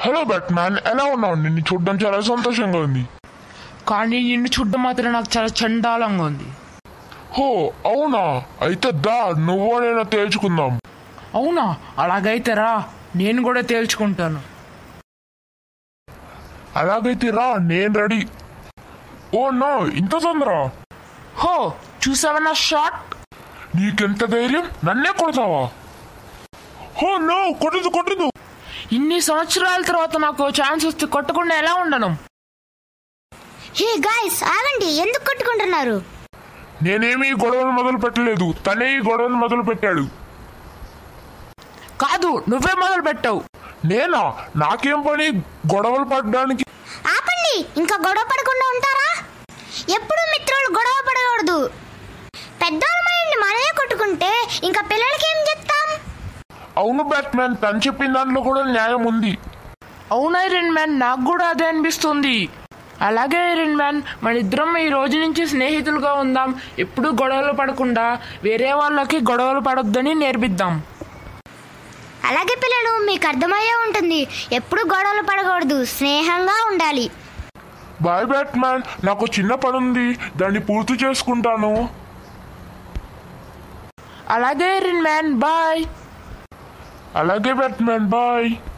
hello Batman ఎలా ఉన్నావు నిన్ను చూడడం చాలా సంతోషంగా ఉంది కానీ నిన్ను చూడడం మాత్రం నాకు చాలా చండాలంగా ఉంది హో అవునా అయితే దా నువ్వు నేను తేల్చుకుందాం అవునా అలాగైతే రా నేను కూడా తేల్చుకుంటాను అలాగైతే రా నేను రెడీ ఓ నో ఇంత తొందర హో చూసావా నా షాట్ నీకెంత ధైర్యం నన్నే కొడతావా హో నో కొట్టదు కొట్టదు ఇన్ని సంవత్సరాల తర్వాత నాకు ఛాన్స్ వస్తే కొట్టకుండా ఎలా ఉండను హే గాయస్ ఆగండి ఎందుకు కొట్టుకుంటున్నారు నేనేమీ ఈ గొడవలు మొదలు పెట్టలేదు తనే ఈ గొడవలు మొదలు పెట్టాడు కాదు నువ్వే మొదలు పెట్టావు నేనా నాకేం పని గొడవలు పడడానికి ఆపండి ఇంకా గొడవ పడకుండా ఉంటారా ఎప్పుడు మిత్రులు గొడవ పడకూడదు పెద్దవాళ్ళమైంది మనమే కొట్టుకుంటే ఇంకా పిల్లలకి ఏం చెప్తాం అవును బ్యాట్మ్యాన్ తను చెప్పిన దాంట్లో కూడా న్యాయం ఉంది అవును ఐరన్ మ్యాన్ నాకు కూడా అదే అనిపిస్తుంది అలాగే ఐరన్ మ్యాన్ మన ఇద్దరం ఈ రోజు నుంచి స్నేహితులుగా ఉందాం ఎప్పుడు గొడవలు పడకుండా వేరే వాళ్ళకి గొడవలు పడొద్దని నేర్పిద్దాం అలాగే పిల్లలు మీకు అర్థమయ్యే ఉంటుంది ఎప్పుడు గొడవలు పడకూడదు స్నేహంగా ఉండాలి బాయ్ బ్యాట్మ్యాన్ నాకు చిన్న పని ఉంది దాన్ని పూర్తి చేసుకుంటాను అలాగే ఐరన్ మ్యాన్ బాయ్ అలాగే బ్యాట్మ్యాన్ బాయ్